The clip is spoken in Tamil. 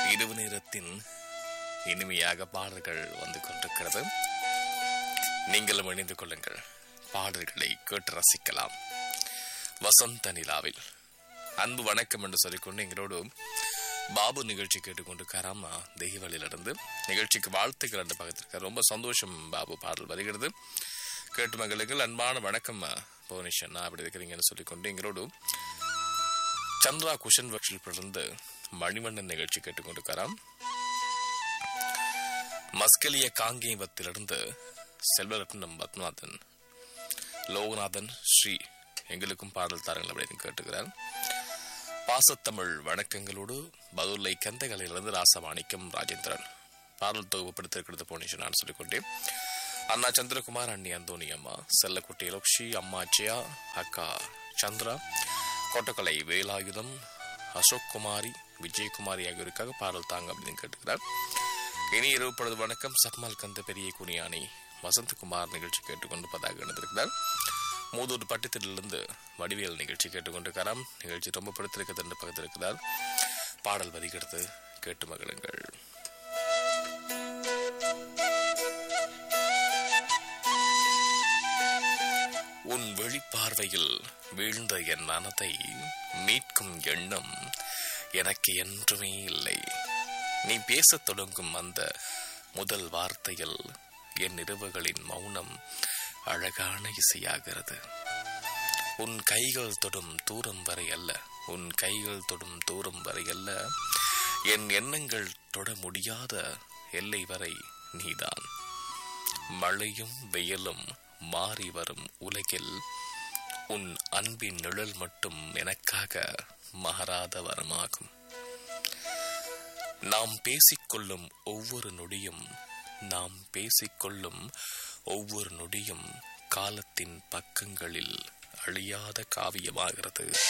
இரவு நேரத்தின் இனிமையாக பாடல்கள் வந்து கொண்டிருக்கிறது நீங்களும் இணைந்து கொள்ளுங்கள் பாடல்களை கேட்டு ரசிக்கலாம் வசந்த நிலாவில் அன்பு வணக்கம் என்று சொல்லிக்கொண்டு எங்களோடு பாபு நிகழ்ச்சி கேட்டுக்கொண்டு கராமா தெய்வலிலிருந்து நிகழ்ச்சிக்கு வாழ்த்துக்கள் என்று பக்கத்திருக்க ரொம்ப சந்தோஷம் பாபு பாடல் வருகிறது கேட்டு மகளுங்கள் அன்பான வணக்கம் புவனேஸ்வரன் நான் அப்படி இருக்கிறீங்கன்னு சொல்லிக்கொண்டு எங்களோடு சந்திரா குஷன் வற்றிலிருந்து மணிவண்ணன் நிகழ்ச்சி கேட்டுக்கொண்டிருக்கிறாம் மஸ்கலிய காங்கேயத்திலிருந்து செல்வரத்னம் பத்மநாதன் லோகநாதன் ஸ்ரீ எங்களுக்கும் பாடல் தாருங்கள் அப்படின்னு கேட்டுக்கிறார் பாசத்தமிழ் வணக்கங்களோடு பதுல்லை கந்தைகளிலிருந்து ராசமாணிக்கம் ராஜேந்திரன் பாடல் தொகுப்படுத்திருக்கிறது போனீஷன் நான் சொல்லிக்கொண்டேன் அண்ணா சந்திரகுமார் அண்ணி அந்தோனி அம்மா செல்லக்குட்டி லக்ஷி அம்மா ஜெயா அக்கா சந்திரா கோட்டக்கலை வேலாயுதம் அசோக் குமாரி விஜயகுமாரி ஆகியோருக்காக பாடல் தாங்க அப்படின்னு கேட்டுக்கிறார் இனி இரவு பொழுது வணக்கம் சத்மால் கந்த பெரிய குனியானி வசந்தகுமார் நிகழ்ச்சி கேட்டுக்கொண்டு பதாக இணைந்திருக்கிறார் மூதூர் பட்டத்திலிருந்து வடிவேல் நிகழ்ச்சி கேட்டுக்கொண்டிருக்கிறார் நிகழ்ச்சி ரொம்ப பிடித்திருக்கிறது என்று பக்கத்திருக்கிறார் பாடல் வருகிறது கேட்டு மகிழுங்கள் உன் வெளிப்பார்வையில் வீழ்ந்த என் மனதை மீட்கும் எண்ணம் எனக்கு என்றுமே இல்லை நீ பேசத் தொடங்கும் அந்த முதல் வார்த்தையில் என் இரவுகளின் மௌனம் அழகான இசையாகிறது உன் கைகள் தொடும் தூரம் வரை அல்ல உன் கைகள் தொடும் தூரம் வரை அல்ல என் எண்ணங்கள் தொட முடியாத எல்லை வரை நீதான் மழையும் வெயிலும் மாறி வரும் உலகில் உன் அன்பின் நிழல் மட்டும் எனக்காக மாறாத வரமாகும் நாம் பேசிக்கொள்ளும் ஒவ்வொரு நொடியும் நாம் பேசிக்கொள்ளும் ஒவ்வொரு நொடியும் காலத்தின் பக்கங்களில் அழியாத காவியமாகிறது